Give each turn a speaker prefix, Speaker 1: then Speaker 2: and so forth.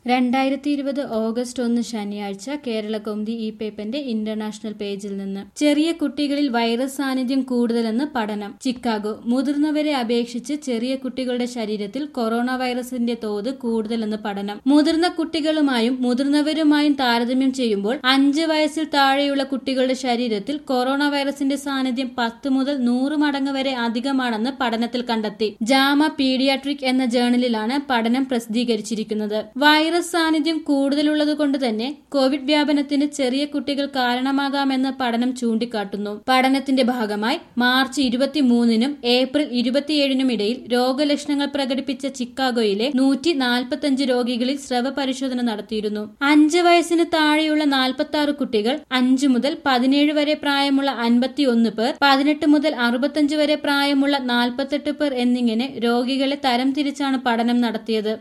Speaker 1: രണ്ടായിരത്തി ഇരുപത് ഓഗസ്റ്റ് ഒന്ന് ശനിയാഴ്ച കേരള കൗമുദി ഈ പേപ്പറിന്റെ ഇന്റർനാഷണൽ പേജിൽ നിന്ന് ചെറിയ കുട്ടികളിൽ വൈറസ് സാന്നിധ്യം കൂടുതലെന്ന് പഠനം ചിക്കാഗോ മുതിർന്നവരെ അപേക്ഷിച്ച് ചെറിയ കുട്ടികളുടെ ശരീരത്തിൽ കൊറോണ വൈറസിന്റെ തോത് കൂടുതലെന്ന് പഠനം മുതിർന്ന കുട്ടികളുമായും മുതിർന്നവരുമായും താരതമ്യം ചെയ്യുമ്പോൾ അഞ്ച് വയസ്സിൽ താഴെയുള്ള കുട്ടികളുടെ ശരീരത്തിൽ കൊറോണ വൈറസിന്റെ സാന്നിധ്യം പത്ത് മുതൽ നൂറ് മടങ്ങ് വരെ അധികമാണെന്ന് പഠനത്തിൽ കണ്ടെത്തി ജാമ പീഡിയാട്രിക് എന്ന ജേണലിലാണ് പഠനം പ്രസിദ്ധീകരിച്ചിരിക്കുന്നത് വൈറസ് സാന്നിധ്യം കൂടുതലുള്ളതുകൊണ്ട് തന്നെ കോവിഡ് വ്യാപനത്തിന് ചെറിയ കുട്ടികൾ കാരണമാകാമെന്ന് പഠനം ചൂണ്ടിക്കാട്ടുന്നു പഠനത്തിന്റെ ഭാഗമായി മാർച്ച് ഇരുപത്തിമൂന്നിനും ഏപ്രിൽ ഇരുപത്തിയേഴിനും ഇടയിൽ രോഗലക്ഷണങ്ങൾ പ്രകടിപ്പിച്ച ചിക്കാഗോയിലെ നൂറ്റി നാൽപ്പത്തഞ്ച് രോഗികളിൽ സ്രവ പരിശോധന നടത്തിയിരുന്നു അഞ്ച് വയസ്സിന് താഴെയുള്ള നാൽപ്പത്തി ആറ് കുട്ടികൾ അഞ്ചു മുതൽ പതിനേഴ് വരെ പ്രായമുള്ള അൻപത്തിയൊന്ന് പേർ പതിനെട്ട് മുതൽ അറുപത്തഞ്ച് വരെ പ്രായമുള്ള നാൽപ്പത്തെട്ട് പേർ എന്നിങ്ങനെ രോഗികളെ തരംതിരിച്ചാണ് പഠനം നടത്തിയത്